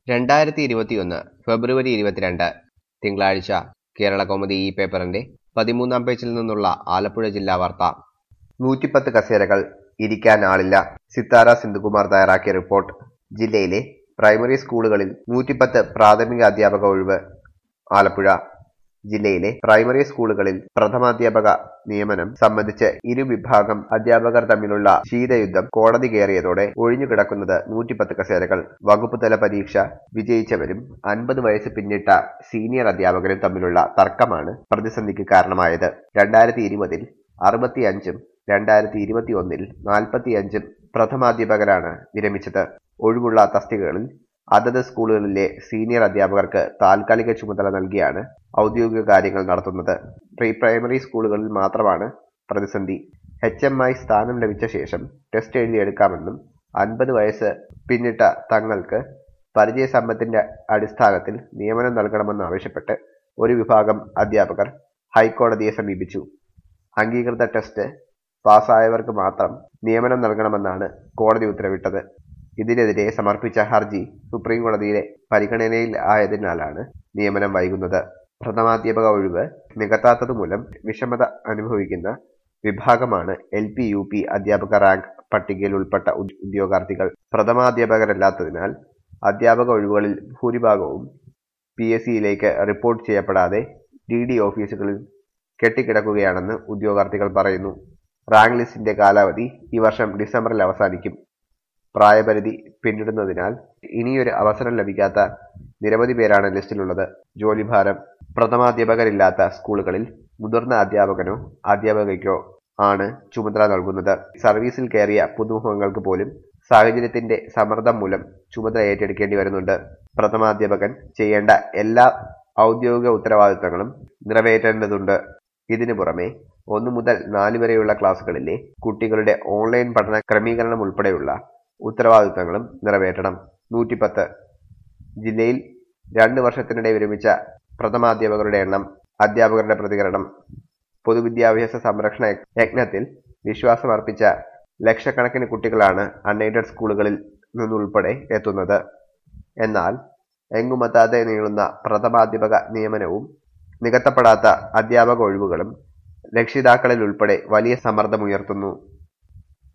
രണ്ടായിരത്തി ഇരുപത്തിയൊന്ന് ഫെബ്രുവരി ഇരുപത്തിരണ്ട് തിങ്കളാഴ്ച കേരളകൗമുദി ഈ പേപ്പറിന്റെ പതിമൂന്നാം പേജിൽ നിന്നുള്ള ആലപ്പുഴ ജില്ലാ വാർത്ത നൂറ്റിപ്പത്ത് കസേരകൾ ഇരിക്കാൻ ആളില്ല സിത്താര സിന്ധുകുമാർ തയ്യാറാക്കിയ റിപ്പോർട്ട് ജില്ലയിലെ പ്രൈമറി സ്കൂളുകളിൽ നൂറ്റിപ്പത്ത് പ്രാഥമിക അധ്യാപക ഒഴിവ് ആലപ്പുഴ ജില്ലയിലെ പ്രൈമറി സ്കൂളുകളിൽ പ്രഥമാധ്യാപക നിയമനം സംബന്ധിച്ച് ഇരുവിഭാഗം അധ്യാപകർ തമ്മിലുള്ള ശീതയുദ്ധം കോടതി കയറിയതോടെ ഒഴിഞ്ഞുകിടക്കുന്നത് നൂറ്റിപ്പത്ത് കസേരകൾ വകുപ്പ് തല പരീക്ഷ വിജയിച്ചവരും അൻപത് വയസ്സ് പിന്നിട്ട സീനിയർ അധ്യാപകരും തമ്മിലുള്ള തർക്കമാണ് പ്രതിസന്ധിക്ക് കാരണമായത് രണ്ടായിരത്തി ഇരുപതിൽ അറുപത്തിയഞ്ചും രണ്ടായിരത്തി ഇരുപത്തി ഒന്നിൽ നാൽപ്പത്തിയഞ്ചും പ്രഥമാധ്യാപകരാണ് വിരമിച്ചത് ഒഴിവുള്ള തസ്തികകളിൽ അതത് സ്കൂളുകളിലെ സീനിയർ അധ്യാപകർക്ക് താൽക്കാലിക ചുമതല നൽകിയാണ് ഔദ്യോഗിക കാര്യങ്ങൾ നടത്തുന്നത് പ്രീ പ്രൈമറി സ്കൂളുകളിൽ മാത്രമാണ് പ്രതിസന്ധി എച്ച് എം ആയി സ്ഥാനം ലഭിച്ച ശേഷം ടെസ്റ്റ് എഴുതിയെടുക്കാമെന്നും അൻപത് വയസ്സ് പിന്നിട്ട തങ്ങൾക്ക് പരിചയസമ്പത്തിന്റെ അടിസ്ഥാനത്തിൽ നിയമനം നൽകണമെന്നാവശ്യപ്പെട്ട് ഒരു വിഭാഗം അധ്യാപകർ ഹൈക്കോടതിയെ സമീപിച്ചു അംഗീകൃത ടെസ്റ്റ് പാസ്സായവർക്ക് മാത്രം നിയമനം നൽകണമെന്നാണ് കോടതി ഉത്തരവിട്ടത് ഇതിനെതിരെ സമർപ്പിച്ച ഹർജി സുപ്രീം കോടതിയിലെ പരിഗണനയിൽ ആയതിനാലാണ് നിയമനം വൈകുന്നത് പ്രഥമാധ്യാപക ഒഴിവ് നികത്താത്തതുമൂലം വിഷമത അനുഭവിക്കുന്ന വിഭാഗമാണ് എൽ പി യു പി അധ്യാപക റാങ്ക് പട്ടികയിൽ ഉൾപ്പെട്ട ഉദ്- ഉദ്യോഗാർത്ഥികൾ പ്രഥമാധ്യാപകരല്ലാത്തതിനാൽ അധ്യാപക ഒഴിവുകളിൽ ഭൂരിഭാഗവും പി എസ് സിയിലേക്ക് റിപ്പോർട്ട് ചെയ്യപ്പെടാതെ ഡി ഡി ഓഫീസുകളിൽ കെട്ടിക്കിടക്കുകയാണെന്ന് ഉദ്യോഗാർത്ഥികൾ പറയുന്നു റാങ്ക് ലിസ്റ്റിന്റെ കാലാവധി ഈ വർഷം ഡിസംബറിൽ അവസാനിക്കും പ്രായപരിധി പിന്നിടുന്നതിനാൽ ഇനിയൊരു അവസരം ലഭിക്കാത്ത നിരവധി പേരാണ് ലിസ്റ്റിലുള്ളത് ജോലിഭാരം പ്രഥമാധ്യാപകരില്ലാത്ത സ്കൂളുകളിൽ മുതിർന്ന അധ്യാപകനോ അധ്യാപകയ്ക്കോ ആണ് ചുമതല നൽകുന്നത് സർവീസിൽ കയറിയ പുതുമുഖങ്ങൾക്ക് പോലും സാഹചര്യത്തിന്റെ സമ്മർദ്ദം മൂലം ചുമതല ഏറ്റെടുക്കേണ്ടി വരുന്നുണ്ട് പ്രഥമാധ്യാപകൻ ചെയ്യേണ്ട എല്ലാ ഔദ്യോഗിക ഉത്തരവാദിത്തങ്ങളും നിറവേറ്റേണ്ടതുണ്ട് ഇതിനു പുറമെ ഒന്നു മുതൽ നാല് വരെയുള്ള ക്ലാസുകളിലെ കുട്ടികളുടെ ഓൺലൈൻ പഠന ക്രമീകരണം ഉൾപ്പെടെയുള്ള ഉത്തരവാദിത്തങ്ങളും നിറവേറ്റണം നൂറ്റിപ്പത്ത് ജില്ലയിൽ രണ്ട് വർഷത്തിനിടെ വിരമിച്ച പ്രഥമാധ്യാപകരുടെ എണ്ണം അധ്യാപകരുടെ പ്രതികരണം പൊതുവിദ്യാഭ്യാസ സംരക്ഷണ യജ്ഞത്തിൽ വിശ്വാസമർപ്പിച്ച ലക്ഷക്കണക്കിന് കുട്ടികളാണ് അൺഎയ്ഡഡ് സ്കൂളുകളിൽ നിന്നുൾപ്പെടെ എത്തുന്നത് എന്നാൽ എങ്ങുമെത്താതെ നീളുന്ന പ്രഥമാധ്യാപക നിയമനവും നികത്തപ്പെടാത്ത അധ്യാപക ഒഴിവുകളും രക്ഷിതാക്കളിൽ ഉൾപ്പെടെ വലിയ സമ്മർദ്ദമുയർത്തുന്നു